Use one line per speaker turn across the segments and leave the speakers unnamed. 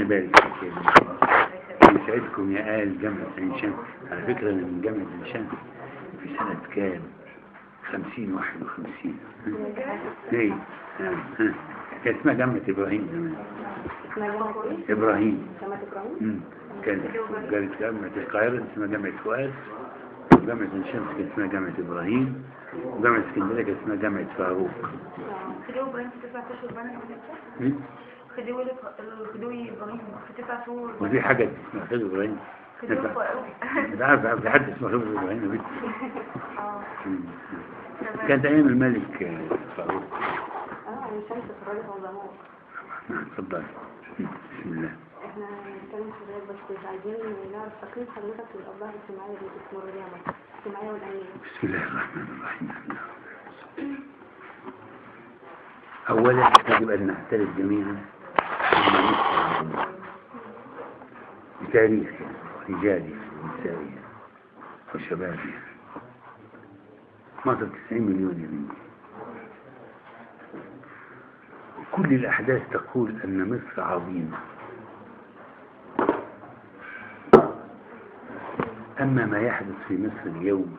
يبارك فيك يا بنتي يسعدكم يا آل جامعة عين شمس على فكرة أنا من جامعة عين شمس في سنة كام؟ خمسين واحد وخمسين ايه نعم ها. كانت اسمها جامعة إبراهيم زمان
اسمها جامعة ايه؟
إبراهيم
جامعة إبراهيم؟
مم. كانت كانت جامعة القاهرة اسمها جامعة فؤاد وجامعة عين شمس كانت اسمها جامعة إبراهيم وجامعة اسكندرية كانت اسمها جامعة فاروق
خدوه ابراهيم في تسع اشهر بنات
مم.
خدوه خدوه ابراهيم في تسع شهور
وفي حاجة اسمها خالد إبراهيم
خدوه قوي
أنت عارف عارف في حد اسمه خالد إبراهيم يا بنتي
اه
مم. كانت أيام الملك آه، فاروق
اه عين شمس اتفرجت على زمان
نعم تفضل بسم الله
احنا هنتكلم حضرتك بس عايزين نعرف تقييم حضرتك للأوضاع الاجتماعية اللي بتمر بيها مصر الاجتماعية والأمنية
بسم الله الرحمن الرحيم أولا يجب أن نعترف جميعا بما نصنع بتاريخها ورجالها ونسائها وشبابها مصر 90 مليون يا بنتي كل الأحداث تقول أن مصر عظيمة أما ما يحدث في مصر اليوم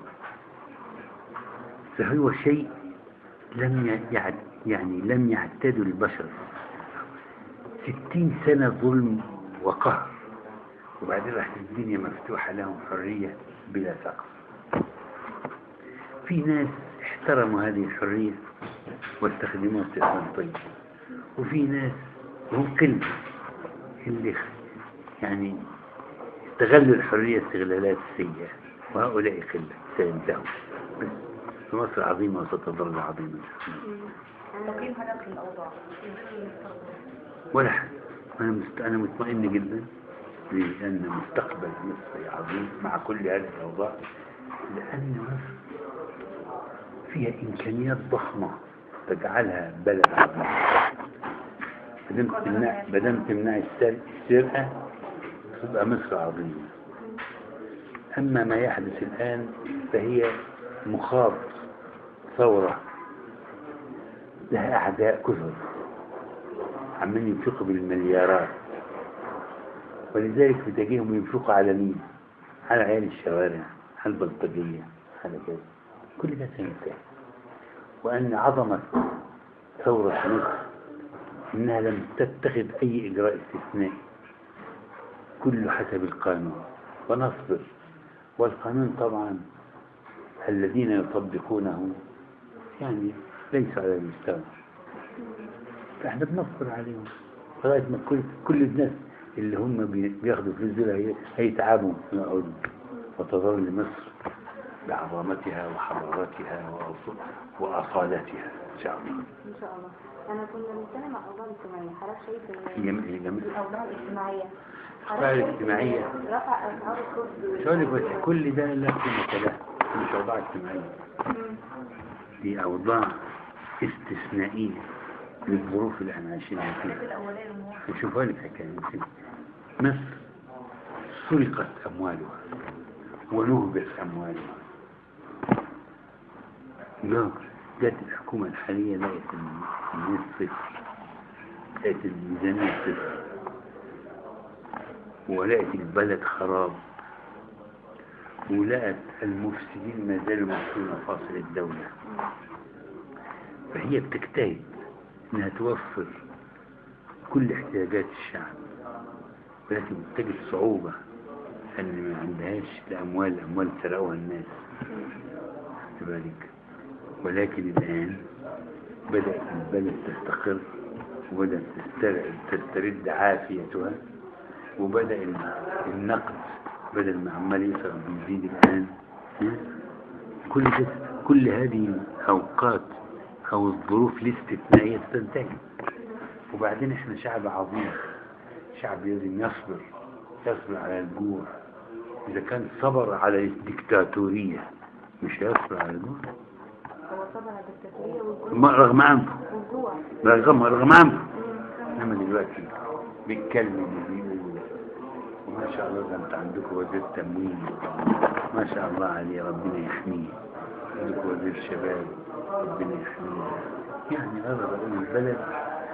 فهو شيء لم ي- يعد يعني لم يعتاد البشر ستين سنة ظلم وقهر وبعدين راحت الدنيا مفتوحة لهم حرية بلا سقف في ناس احترموا هذه الحرية واستخدموها استخدام طيب وفي ناس هم قلة اللي خ- يعني استغلوا الحرية استغلالات سيئة وهؤلاء قلة سينتهوا بس مصر عظيمة وستظل عظيمة
تقييم حضرتك للاوضاع
ولا حد أنا مست... أنا مطمئن جدا لأن مستقبل مصر عظيم مع كل هذه الأوضاع لأن مصر فيها إمكانيات ضخمة تجعلها بلد عظيم بدم تمنع بدم تمنع السر- السرقة تبقى مصر عظيمة أما ما يحدث الآن فهي مخاض ثورة لها أعداء كثر عمالين ينفقوا بالمليارات ولذلك بتجيهم ينفقوا على مين؟ على عيال الشوارع على البلطجية على كذا كل ده سينتهي وأن عظمة ثورة مصر إنها لم تتخذ أي إجراء استثنائي كله حسب القانون ونصبر والقانون طبعا الذين يطبقونه يعني ليس على المستوى فاحنا بنصبر عليهم لغايه ما كل كل الناس اللي هم بي- بياخدوا فلوس دول هي- هيتعبوا ويقعدوا وتظل مصر بعظمتها وحضارتها وأص- وأصالتها إن شاء الله
إن شاء الله أنا كنا بنتكلم عن الأوضاع الاجتماعية حضرتك شايف إن
جم- جم-
الأوضاع الاجتماعية
الأوضاع الاجتماعية.
رفع أسعار الخبز
مش هقول لك بس كل ده لا قيمة له مش أوضاع اجتماعية دي أوضاع استثنائية للظروف اللي احنا عايشينها فيها
الاولاني الموحد
وشوفوا لك حكاية مثل مصر سرقت أموالها ونهبت أموالها لا جت الحكومة الحالية لقت الناس صفر لقت الميزانية صفر ولقت البلد خراب ولقت المفسدين ما زالوا ماسكين مفاصل الدولة فهي بتجتهد انها توفر كل احتياجات الشعب ولكن بتجد صعوبة ان ما عندهاش الاموال الاموال سرقوها الناس خد بالك ولكن الان بدأت البلد تستقر وبدأت تستر- تسترد عافيتها وبدأ النقد بدل ما عمال يصرف بيزيد الآن ها؟ كل ده كل هذه الأوقات أو الظروف الاستثنائية تنتهي وبعدين احنا شعب عظيم شعب لازم يصبر يصبر على الجوع إذا كان صبر على الدكتاتورية مش هيصبر على الجوع
هو صبر على الدكتاتورية والجوع
ما- رغم أنفه
والجوع
رغم رغم أنفه إنما دلوقتي بيتكلم وبيقول وما شاء الله ده انت عندكم وزير تموين ما شاء الله عليه ربنا يحميه عندكم وزير شباب ربنا يحميه يعني هذا بقول البلد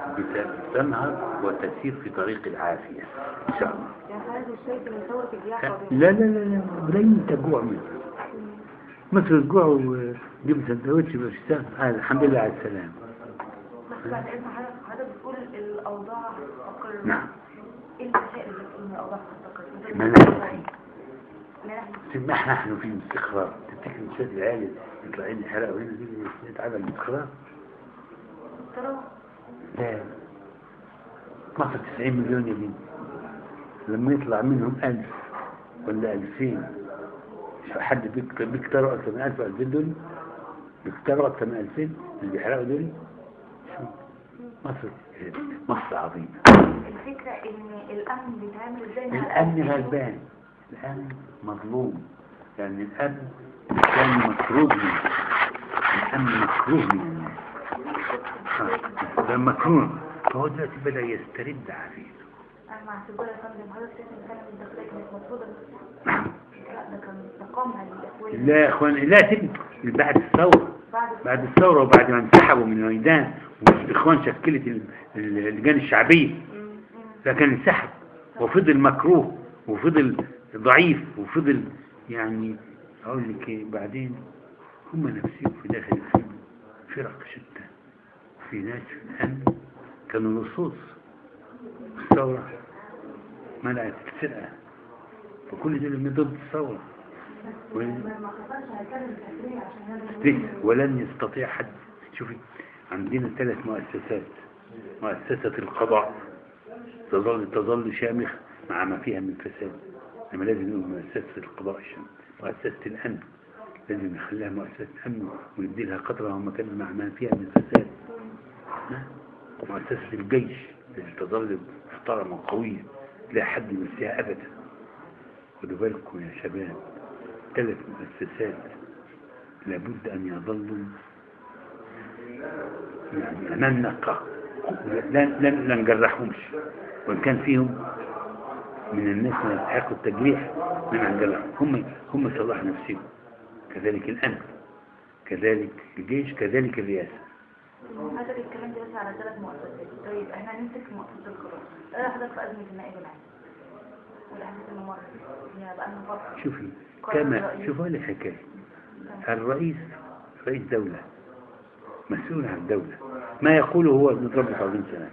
بت- بتنهض وتسير في طريق العافية إن شاء الله
يعني حضرتك مش شايف ان ثورة الجياع قضية
لا لا لا لا بلاين تجوع منه مصر الجوع وجيب سندوتش باشتغل آه الحمد لله على السلامة
بس بعد اذن حضرتك حضرتك بتقول الاوضاع تستقر
نعم
ايه المشاكل اللي بتقول ان الاوضاع تستقر
ما نحن
منح
ما احنا نحن في استقرار تفتكر ان شوية العيال يطلعين يحرقوا هنا دي نتعب الاستقرار
ترى
لا مصر 90 مليون يا بنتي لما يطلع منهم ألف ولا ألفين شو حد بيك- بيكتروا أكثر من ألف وألفين دول بيكتروا أكثر من ألفين اللي بيحرقوا دول شو مصر مصر عظيمة
الفكرة ان الامن بيتعامل ازاي مع
الأمن غلبان الأمن مظلوم يعني الأمن كان مكروه منه الأمن مكروه من الناس آه، ده مكروه فهو دلوقتي بدأ يسترد عافيته
انا مع سيبولا يا فندم حضرتك شايف ان كان الداخلية كانت مرفوضة لا ده كان تقامع للاخوان
لا يا اخوان لا تبقى بعد الثورة
بعد
بعد الثورة وبعد ما انسحبوا من الميدان والإخوان شكلت ال- ال- اللجان الشعبية
مم، مم.
لكن انسحب وفضل مكروه وفضل ضعيف وفضل يعني أقول لك إيه بعدين هم نفسهم في داخل الأمن فرق شتى في ناس في الأمن كانوا لصوص الثورة منعت السرقة وكل دول من ضد الثورة و- ليه؟ ولن يستطيع حد شوفي عندنا ثلاث مؤسسات مؤسسة القضاء تظل تظل شامخ مع ما فيها من فساد لما لازم نقول مؤسسة القضاء الشامخ مؤسسة الأمن لازم نخليها مؤسسة أمن وندي لها قدرها ومكانها مع ما فيها من فساد ها؟ مؤسسة الجيش التي تظل محترمة وقوية لا حد يمسيها أبدا خدوا بالكم يا شباب ثلاث مؤسسات لابد أن يظلوا يعني أمام نقة لن, لن, لن نجرحهمش وإن كان فيهم من الناس من يستحقوا التجريح من نجرحهم هم هم صلاح نفسهم كذلك الأمن كذلك الجيش كذلك الرئاسة
حضرتك اتكلمت بس على ثلاث مؤسسات طيب احنا هنمسك مؤسسة القضاء ايه حضرتك في أزمة النائب العام والأحداث الممرة هي بقى لنا فترة
شوفي كما شوفوا لي حكاية الرئيس رئيس دولة مسؤول عن الدولة ما يقوله هو متربص 40 سنة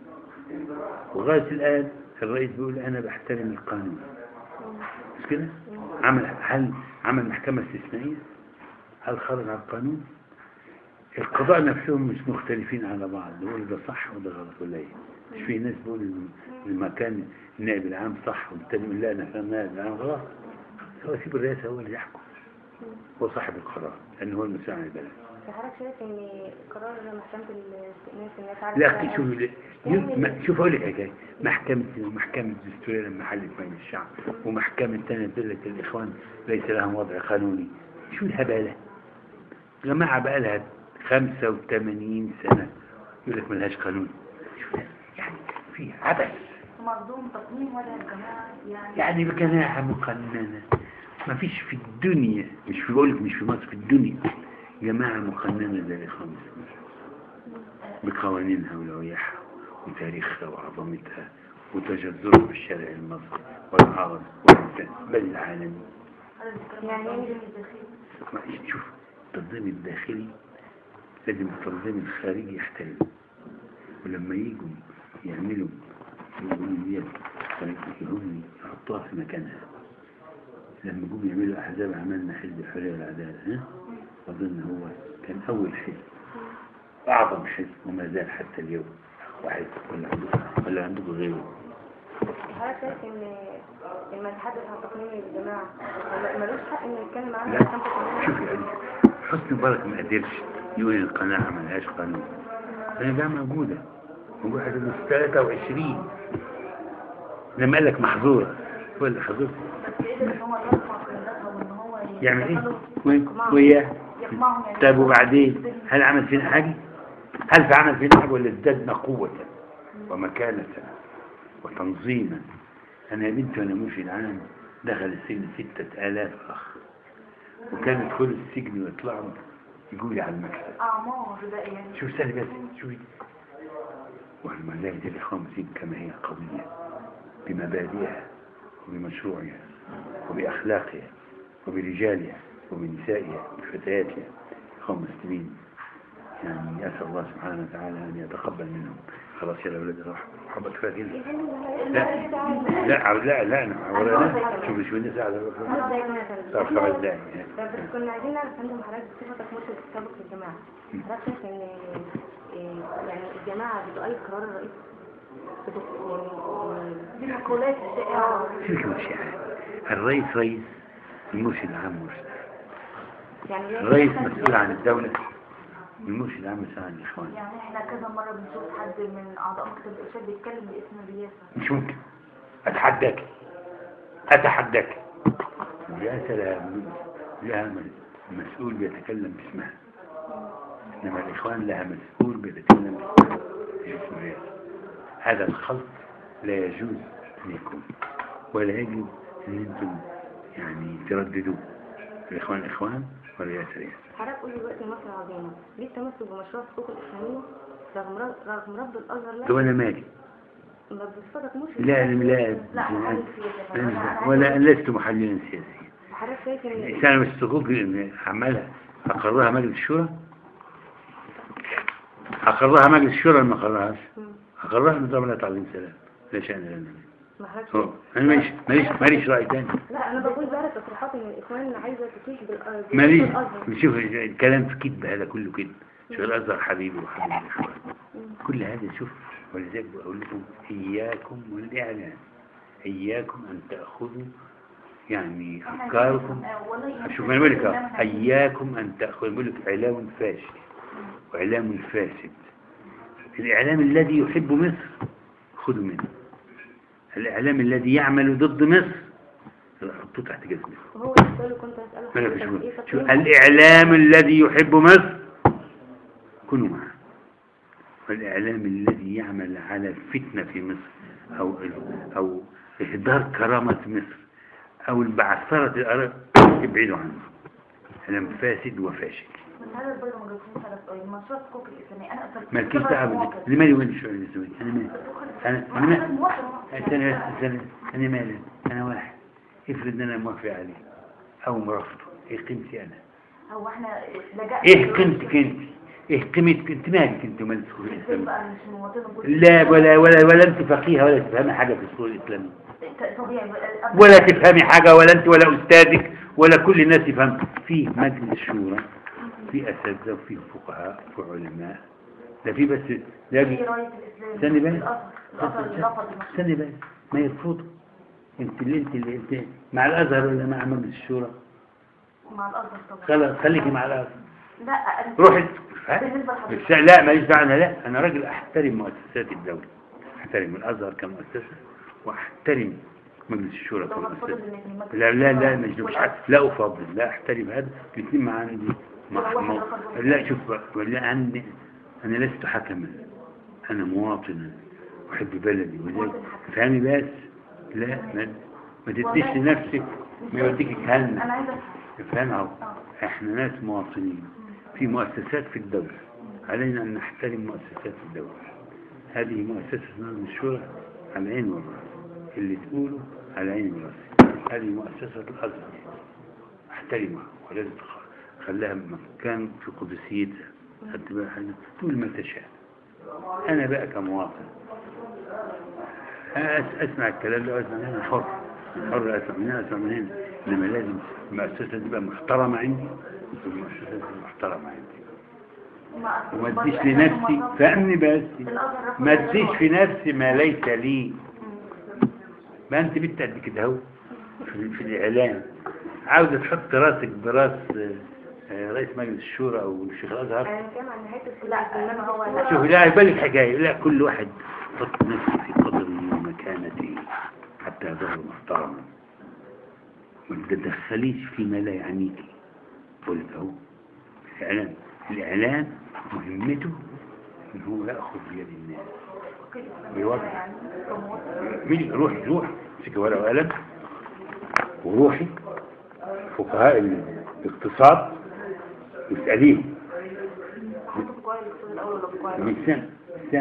وغاية الآن الرئيس بيقول أنا بحترم القانون مش كده؟ عمل هل عمل محكمة استثنائية؟ هل خرج عن القانون؟ القضاء نفسهم مش مختلفين على بعض يقول ده صح وده غلط ولا ايه؟ مش في ناس بيقول إن المكان النائب العام صح والتاني يقول لا انا فاهم النائب العام غلط هو سيب الرئاسة هو اللي يحكم هو صاحب القرار لأنه هو المسؤول عن البلد
حضرتك شايف ان قرار محكمة الاستئناف ان هي تعرف
لا أخي شوف شوف أقول لك حاجة محكمة محكمة الدستورية لما حلت بين الشعب ومحكمة تانية دلة الإخوان ليس لهم وضع قانوني شو الهبالة جماعة بقى لها 85 سنة يقول لك ملهاش قانون شو ده؟ يعني في عبث
مظلوم تصميم ولا يا جماعة يعني
يعني بجماعة مقننة ما فيش في الدنيا مش في بقولك مش في مصر في الدنيا جماعة مقننة زي الإخوان المسلمين بقوانينها ولوائحها وتاريخها وعظمتها وتجذرها في الشارع المصري والعرب والإنسان بل العالمي
حضرتك بتتكلم
يعني
عن
إيه؟
التنظيم الداخلي
ما- شوف التنظيم الداخلي لازم التنظيم الخارجي يحترم ولما يجوا يعملوا الأمنيات هم يحطوها في مكانها لما جم يعملوا أحزاب عملنا حزب الحرية والعدالة ها أظن هو كان أول حزب أعظم حزب وما زال حتى اليوم واحد ولا عندكم ولا عندكم غيره
حضرتك شايف ان لما نتحدث عن تقنين الجماعة ملوش حق ان نتكلم عنها
لا
محكمة التقنين
شوف يعني حسن مبارك ما قدرش يقول القناعة ملهاش قانون لأن ده موجودة موجودة حاجة من 23 لما قال لك محظورة هو اللي حظور
بس قدر ان هو يرفع قياداتها وان هو
يعمل ايه؟
يدخله
وين-
يقمعهم.
وياه
يقمعهم يعني
طيب وبعدين هل عمل فينا حاجة؟ هل في عمل فينا حاجة ولا ازدادنا قوة ومكانة وتنظيما أنا يا بنتي وأنا ماشي العام دخل السجن ستة آلاف أخ وكانوا يدخلوا السجن ويطلعوا يقولي على المكتب
اعمار بقى يعني
شوف سهل بس شوفي والمناهج الإخوان المسلمين كما هي قوية بمبادئها وبمشروعها وبأخلاقها وبرجالها وبنسائها وبفتياتها إخوان المسلمين يعني أسأل الله سبحانه وتعالى أن يتقبل منهم خلاص يا أولاد روح حبك كفاية كده لا لا لا لا أنا ولا لا شوف شو الناس قاعدة صار خمس دقايق
بس كنا عايزين نعرف عندهم حضرتك بصفتك مرشد سابق في الجماعة حضرتك شايف ان إيه، يعني الجماعة بتؤيد قرار الرئيس بتت- يعني
دي مقولات
اه
تلك الشيعة الرئيس رئيس المرشد العام مرشد
يعني ليه-
الرئيس مسؤول عن الدولة المرشد العام مسؤول عن الإخوان
يعني احنا كذا مرة بنشوف حد من أعضاء مكتب الإرشاد بيتكلم باسم الرئاسة
مش ممكن أتحداك أتحداك الرئاسة لها لها مسؤول بيتكلم باسمها إنما الإخوان لها مسؤول بيتكلم باسمها باسم الرئاسة هذا الخلط لا يجوز أن يكون ولا يجب أن أنتم يعني ترددوه الإخوان إخوان والرئاسة رئاسة
حضرتك قول دلوقتي مصر عظيمة ليه التمسك بمشروع الحقوق الإسلامية رغم رفض رغم رفض الأزهر لا
ده أنا مالي
ما بصفتك مرشد
لا لا
لا محل سياسي
لا ولا لست محللا سياسيا
حضرتك شايف ان
الإنسان الحقوق عملها أقرها مجلس الشورى أقرها مجلس الشورى ولا ما أقرهاش
مم.
أقرها نظام لا تعظيم سلام لا شأن لنا
ما حضرتك
هو أنا ماليش ماليش ماليش رأي تاني
لا انا بقول بقى تصريحات ان الاخوان عايزه تتيح بالأ-
ماليش
بالازهر
شوف الكلام في كذب هذا كله كذب شوف الأزهر حبيبي وحبيب الإخوان كل هذا شوف ولذلك بقول لكم إياكم والإعلام إياكم أن تأخذوا يعني أفكاركم شوف انا بقول لك أهو، اياكم ان تاخذوا بقول لك اعلام فاشل واعلام فاسد الاعلام الذي يحب مصر خذوا منه الاعلام الذي يعمل ضد مصر حطوه تحت جزمه
وهو السؤال اللي كنت هساله
ما لا
حضرتك ايه
تشوفوا شو
تقييمك
الاعلام الذي يحب مصر كونوا معه والإعلام الذي يعمل على الفتنة في مصر أو أو إهدار كرامة مصر أو البعثرة الأرض ابعدوا عنه إعلام فاسد وفاشل
بس هذا برضه ما جاوبتنيش على السؤال مشروع الحقوق الإسلامية أنا أصلا
مالكيش دعوة بال- لمالي وين الشعور الإسلامي أنا مالي أنا أنا
أنا
مالي
موافق
أنا أنا أنا مالي أنا واحد افرض إن أنا موافق عليه أو مرافضه إيه قيمتي أنا
هو احنا لجأنا
إيه قيمتك أنت إيه قيمتك أنت مالك أنت ومال السكول
ازاي
الإسلامي
بقى مش مواطن وجود
لا ولا ولا ولا أنت فقيهة ولا تفهمي حاجة في السكول الإسلامي
طبيعي بقى-
ولا تفهمي حاجة ولا أنت ولا أستاذك ولا كل الناس يفهم في مجلس شورى في أساتذة وفي فقهاء وفي علماء ده في بس
في
ده
راية الإسلام
استني بقى.
الأزهر الأزهر اللي رفض المشروع
استني بس ما يرفضوا انت اللي انت اللي انت مع الازهر ولا مع مجلس الشورى
مع الأزهر طبعا
خلاص خليكي مع الازهر
لا أنا
روحي ها؟
بالنسبة لحضرتك
بس لا ماليش دعوه انا لا انا راجل احترم مؤسسات الدوله احترم الازهر كمؤسسه واحترم مجلس الشورى
لو هتفضل
كمؤسسه
الاتنين مجلس
لا لا لا
الشورى
مش مش
والأزهر.
لا افضل لا احترم هذا الاثنين مع عندي مع
ولو واحد
مع
رفض
لا شوف ولا عندي انا لست حكما انا مواطنا احب بلدي وذلك فهمي بس لا ما, ما تديش لنفسك ما يوديك جهنم
أنا عايزة
افهم اهو احنا ناس مواطنين في مؤسسات في الدولة علينا ان نحترم مؤسسات الدولة هذه مؤسسة نظم الشورى على العين والراس اللي تقوله على العين والراس هذه مؤسسة الازهر احترمها ولازم تخ- خليها مكان في قدسيتها خدت بقى حاجة تقول ما تشاء انا بقى كمواطن أس- اسمع الكلام ده واسمع انا حر حر اسمع من هنا اسمع من هنا انما لازم المؤسسه تبقى محترمه عندي والمؤسسه تبقى محترمه عندي
مع-
وما
برضه
تديش
إحنا
لنفسي
المصادر-
فهمني بس
الأزهر رفض
ما تديش
المشروع.
في نفسي ما ليس لي
مم.
ما انت بنت قد كده اهو في, في الاعلام عاوزه تحط راسك براس آه، آه، رئيس مجلس الشورى او الشيخ الازهر
انا كان عن نهايه
لا ما هو لا.
شوف لا بالك حكاية لا كل واحد يحط نفسه في قدره ومكانته حتى يظهر محترما ما تتدخليش فيما لا يعنيك قلت اهو الإعلام الإعلام مهمته إن هو يأخذ بيد الناس ويوضح
يعني كمواطن.
مين روحي روحي امسكي ورقة وقلم وروحي فقهاء الاقتصاد واسأليهم
حطوا في قوائم الاقتصاد الأول ولا في قوائم
من سنة سنة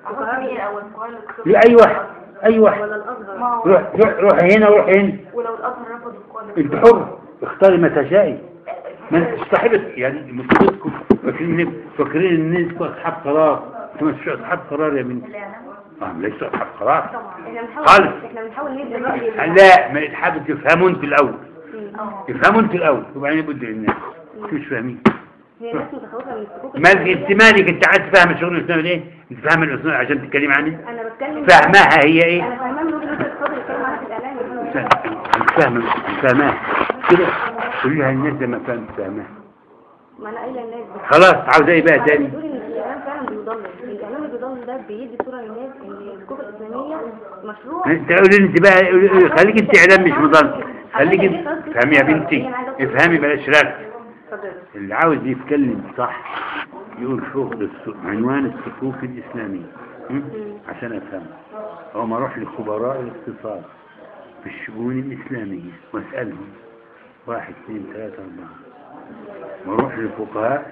عرفت مين الاول فقهاء الاقتصاد
لأي واحد أي واحد
ولا الأصغر
ما هو
روح روح روح هنا وروح هنا
ولو الازهر رفض فقهاء
انت
الاقتصاد
حر اختاري ما تشائي ما انت صاحبة يعني مصيبتكم فاكرين فاكرين ان انتوا اصحاب قرار انتوا مش اصحاب قرار يا بنتي
الاعلام
اه ليسوا اصحاب قرار
احنا بنحاول
خالص.
احنا بنحاول ندي الرأي ال-
لا ما تحبوا تفهموا انتوا الاول
مم.
اه
تفهموا انتوا الاول وبعدين بدوا الناس انتوا مش فاهمين
هي الناس متخوفة من السكوك
ما
الإسلامية.
انت مالك انت عايز تفهم الشغل الاسلامي ليه؟ انت فاهم الاسلام عشان تتكلم عني
أنا بتكلم
فاهماها هي ايه؟
أنا فاهمة من وجهة نظر الفاضل اللي كان معانا في الإعلام يا فندم.
فاهمة فاهماها كده قولي لها الناس زي ما فهمت فاهماها
ما أنا قايلة الناس بس
خلاص عاوز ايه بقى
أنا
تاني؟
بتقول إن الإعلام فعلا بيضلل الإعلام اللي بيضلل ده بيدي صورة للناس إن السكوك الإسلامية مشروع
انت قولي انت بقى قولي- قولي- خليك انت اعلام مش مضاد خليك انت افهمي يا بنتي افهمي بلاش رغي
اتفضل
اللي عاوز يتكلم صح يقول فوق الس- عنوان الصفوف الإسلامية م? عشان أفهم هو ما أروح لخبراء الاقتصاد في الشؤون الإسلامية وأسألهم واحد اثنين ثلاثة أربعة وأروح للفقهاء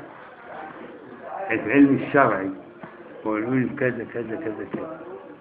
العلم الشرعي ويقولوا لي كذا كذا كذا كذا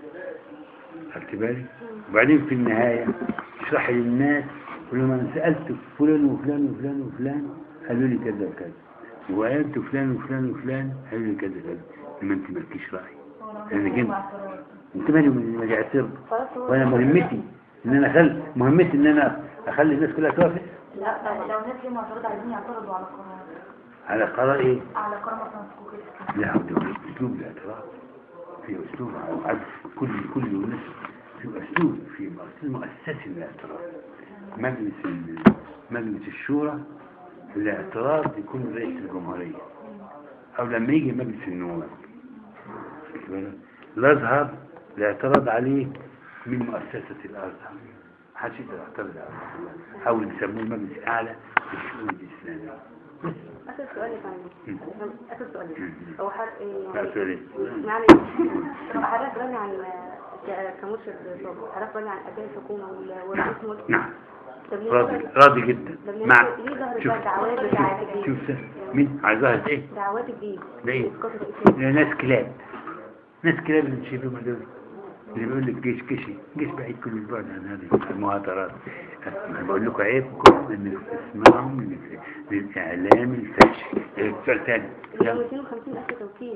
خدت بالك وبعدين في النهاية اشرح للناس ولما أنا سألت فلان وفلان وفلان وفلان قالوا لي كذا وكذا وقالت فلان وفلان وفلان قالوا لي كذا كذا لما انت مالكيش رأي لأنك انت انت مالي من ما اعترض
خلاص هو
وانا مهمتي ان انا اخلي مهمتي ان انا اخلي الناس كلها توافق
لا لو الناس ليه معترضة عايزين يعترضوا على قرار
على قرار ايه؟
على قرار مثلا سكوك الاسلام
لا ده في اسلوب الاعتراض في اسلوب عاد كل كل الناس في اسلوب في اسلوب مؤسسي للاعتراض مجلس ال- مجلس الشورى الاعتراض يكون رئيس الجمهورية او لما يجي مجلس النواب خدت بالك؟ الازهر الاعتراض عليه من مؤسسة الازهر محدش يقدر يعترض على الازهر او اللي بيسموه المجلس الاعلى للشؤون الاسلامية بس
آخر سؤال يا فندم آخر سؤال هو حر... إيه
لا
يعني
سوري
معلش حضرتك راجع عن ك- كمرشد سابق حضرتك راجع عن أداء الحكومة وال- والرئيس ملك
نعم
طب ليه
راضي
ظهر-
راضي جدا
طب ليه
مع
ليه ظهرت
شوف
بقى دعوات بتاعت الجيش
شوف سه- مين عايزاها ايه
دعوات الجيش
ده ايه
إسقاط الإسلام
ده ناس كلاب ناس كلاب اللي شايفهم دول اللي بيقول لك جيش كشي جيش بعيد كل البعد عن هذه المهاترات أنا بقول لكم عيبكم انكم تسمعوا من للاعلام الفاشل إيه، سؤال ثاني
اللي هو 250 ألف توكيل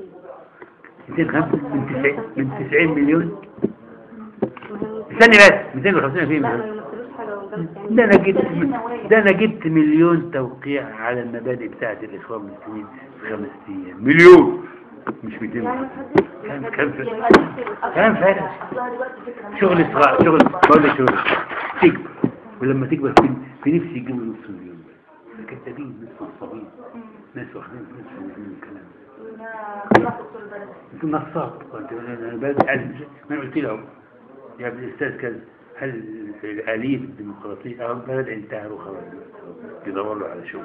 205 من 90 من 90 مليون
ما هو-
استني بس 250
لا
فين
ما يمثلوش حاجة وجنب
ده انا جبت ده انا جبت مليون توقيع على المبادئ بتاعت الاخوان المسلمين في خمس ايام مليون مش 200
يعني ما تحدش
كلام كلام فارغ.
يبقى نفس
كلام فارغ
اصلها دلوقتي فكرة
شغل صغير شغل بقول لك شغل تكبر ولما تكبر في, في نفسي يجيبوا نص مليون كذابين ناس نصابين ناس واخدين فلوس من الكلام
خلاص دكتور البلد
انت نصاب قلت له انا بلد ما قلت له يا ابن الاستاذ كذا هل آلية الديمقراطية أو البلد انتهى وخلاص يدور له على شغل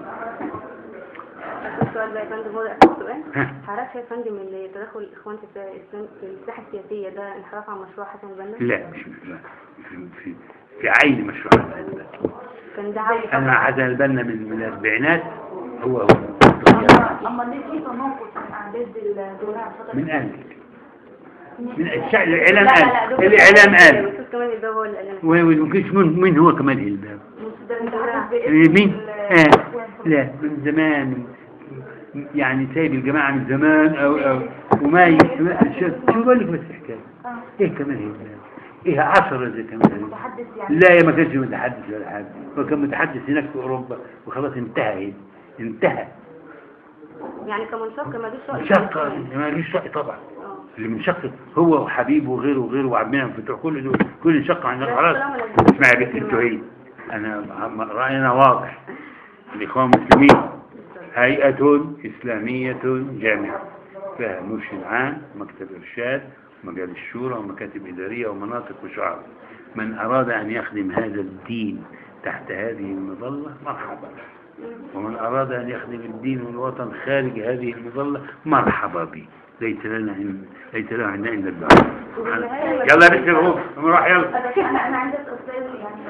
آخر سؤال بقى يا فندم هو ده آخر سؤال
ها.
حضرتك شايف يا فندم ان تدخل الإخوان في الس- الإسلام في الساحة السياسية ده انحراف عن مشروع حسن البنا؟
لا مش لا في في في عين مشروع حسن البنا
كان دعوة
أنا مع حسن البنا من من الأربعينات هو هو
اما ليه في تناقض من اعداد الدولة على فترة
من أهلك من الشعب الإعلام
لا، لا،
قال
دول-
الإعلام قال
الأستاذ كمال الباب هو اللي قال لنا
وممكنش من من هو كمال الباب
ده متحدث باسم
مين؟
ال-
آه لا من زمان يعني سايب الجماعة من زمان أو أو وما ي- ما- شو شو بقول لك بس حكاية
آه.
إيه كمال الباب إيه عشرة زي كمال الباب
متحدث يعني
لا يا ما كانش متحدث ولا حاجة هو كان متحدث هناك في أوروبا وخلاص انتهى هنا. انتهى
يعني كمنشق مالوش رأي
شق ما ليش رأي طبعا
اه
اللي منشق هو وحبيبه وغيره وغيره وعبد المنعم فتوح كل دول كل انشق عن خلاص اسمعي يا بنت انتوا هي انا راينا واضح الاخوان المسلمين هيئة إسلامية جامعة فيها مرشد عام ومكتب إرشاد ومجال الشورى ومكاتب إدارية ومناطق وشعب من أراد أن يخدم هذا الدين تحت هذه المظلة مرحبا ومن أراد أن يخدم الدين والوطن خارج هذه المظلة مرحبا به ليس لنا عند ليس له عندنا إلا الدعاء يلا يا بنت الغوف نروح يلا
انا انا عندي استاذ يعني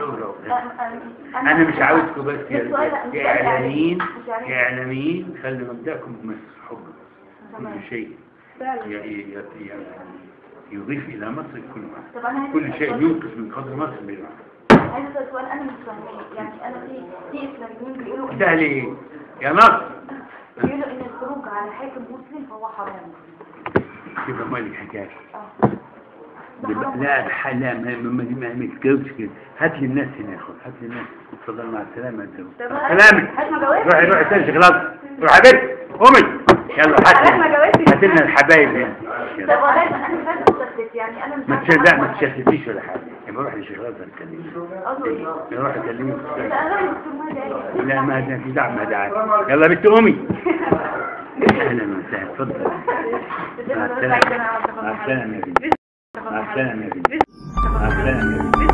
أنا مش عاوزكم بس يا
السؤال لا، مش
يا إعلاميين
مش إعلاميين.
يا إعلاميين خلوا مبدأكم بس حب كل شيء
فعلا
ي- ي- ي- يضيف إلى مصر كل ما
طب انا عايزة
كل
أسأل
شيء
سؤال-
ينقص من قدر مصر بينقص
عايزه اسال سؤال انا مش فاهماه يعني انا في في اسلاميين بيقولوا
ده
ان
ليه يا نصر
بيقولوا ان الخروج على حاكم مسلم فهو حرام
كيف ما لك حكاية
اه ده
لا
حرام
لا حلا ما ما ما ما تتجاوبش كده هات لي الناس هنا يا اخوان هات لي الناس اتفضل مع السلامة انت
طب
سلامك
هات ما جاوبتش.
روحي روحي تمشي خلاص روحي يا بنت قومي يلا هات
خلاص ما
لي
جاوبتش.
هات لنا الحبايب هنا
طب
يلا.
والله انا مش عايزه اتشتت يعني انا مش
ما
عارفة
تش- لا ما
أعمل حاجة.
تشتتيش ولا حاجة يبقى روح لشغلات اتكلم
قصده ايه؟
روح اكلمك
لا انا دكتور مهدي
لا ما ده في دعم ما داعي يلا بنت قومي اهلا وسهلا اتفضل مع السلامة مع السلامة يا بنت مع السلامة يا بنت مع السلامة يا بنت